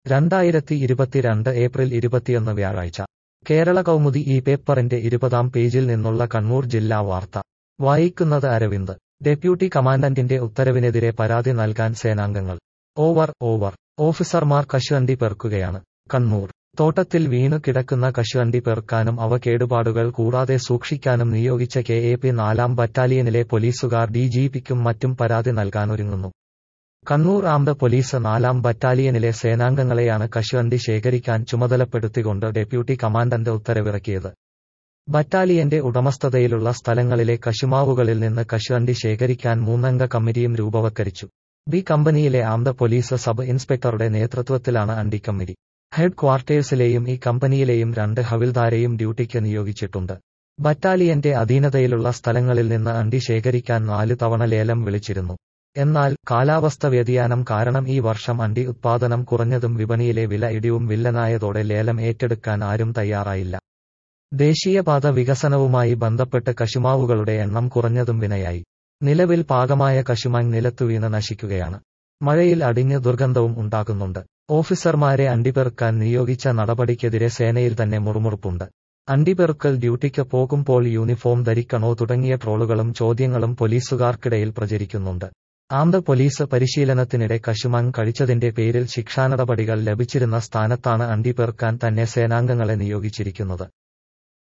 രണ്ടായിരത്തി ഇരുപത്തിരണ്ട് ഏപ്രിൽ ഇരുപത്തിയൊന്ന് വ്യാഴാഴ്ച കേരള കൗമുദി ഈ പേപ്പറിന്റെ ഇരുപതാം പേജിൽ നിന്നുള്ള കണ്ണൂർ ജില്ലാ വാർത്ത വായിക്കുന്നത് അരവിന്ദ് ഡെപ്യൂട്ടി കമാൻഡന്റിന്റെ ഉത്തരവിനെതിരെ പരാതി നൽകാൻ സേനാംഗങ്ങൾ ഓവർ ഓവർ ഓഫീസർമാർ കശുവണ്ടി പെറുക്കുകയാണ് കണ്ണൂർ തോട്ടത്തിൽ വീണു കിടക്കുന്ന കശുവണ്ടി പെറുക്കാനും അവ കേടുപാടുകൾ കൂടാതെ സൂക്ഷിക്കാനും നിയോഗിച്ച കെ എ പി നാലാം ബറ്റാലിയനിലെ പോലീസുകാർ ഡി ജി പിക്കും മറ്റും പരാതി നൽകാനൊരുങ്ങുന്നു കണ്ണൂർ ആംഡ് പോലീസ് നാലാം ബറ്റാലിയനിലെ സേനാംഗങ്ങളെയാണ് കശുവണ്ടി ശേഖരിക്കാൻ ചുമതലപ്പെടുത്തിക്കൊണ്ട് ഡെപ്യൂട്ടി കമാൻഡന്റ് ഉത്തരവിറക്കിയത് ബറ്റാലിയന്റെ ഉടമസ്ഥതയിലുള്ള സ്ഥലങ്ങളിലെ കശുമാവുകളിൽ നിന്ന് കശുവണ്ടി ശേഖരിക്കാൻ മൂന്നംഗ കമ്മിറ്റിയും രൂപവത്കരിച്ചു ബി കമ്പനിയിലെ ആംഡ് പോലീസ് സബ് ഇൻസ്പെക്ടറുടെ നേതൃത്വത്തിലാണ് അണ്ടി കമ്മിറ്റി ഹെഡ് ക്വാർട്ടേഴ്സിലെയും ഈ കമ്പനിയിലെയും രണ്ട് ഹവിൽദാരെയും ഡ്യൂട്ടിക്ക് നിയോഗിച്ചിട്ടുണ്ട് ബറ്റാലിയന്റെ അധീനതയിലുള്ള സ്ഥലങ്ങളിൽ നിന്ന് അണ്ടി ശേഖരിക്കാൻ നാല് തവണ ലേലം വിളിച്ചിരുന്നു എന്നാൽ കാലാവസ്ഥ വ്യതിയാനം കാരണം ഈ വർഷം അണ്ടി ഉത്പാദനം കുറഞ്ഞതും വിപണിയിലെ വില ഇടിവും വില്ലനായതോടെ ലേലം ഏറ്റെടുക്കാൻ ആരും തയ്യാറായില്ല ദേശീയപാത വികസനവുമായി ബന്ധപ്പെട്ട് കശുമാവുകളുടെ എണ്ണം കുറഞ്ഞതും വിനയായി നിലവിൽ പാകമായ കശുമാങ് നിലത്തുവീണ് നശിക്കുകയാണ് മഴയിൽ അടിഞ്ഞ് ദുർഗന്ധവും ഉണ്ടാകുന്നുണ്ട് ഓഫീസർമാരെ അണ്ടിപെറുക്കാൻ നിയോഗിച്ച നടപടിക്കെതിരെ സേനയിൽ തന്നെ മുറുമുറുപ്പുണ്ട് അണ്ടിപെറുക്കൽ ഡ്യൂട്ടിക്ക് പോകുമ്പോൾ യൂണിഫോം ധരിക്കണോ തുടങ്ങിയ ട്രോളുകളും ചോദ്യങ്ങളും പോലീസുകാർക്കിടയിൽ പ്രചരിക്കുന്നുണ്ട് ആംഡ് പോലീസ് പരിശീലനത്തിനിടെ കശുമാങ് കഴിച്ചതിന്റെ പേരിൽ ശിക്ഷാനടപടികൾ ലഭിച്ചിരുന്ന സ്ഥാനത്താണ് അണ്ടിപെറുക്കാൻ തന്നെ സേനാംഗങ്ങളെ നിയോഗിച്ചിരിക്കുന്നത്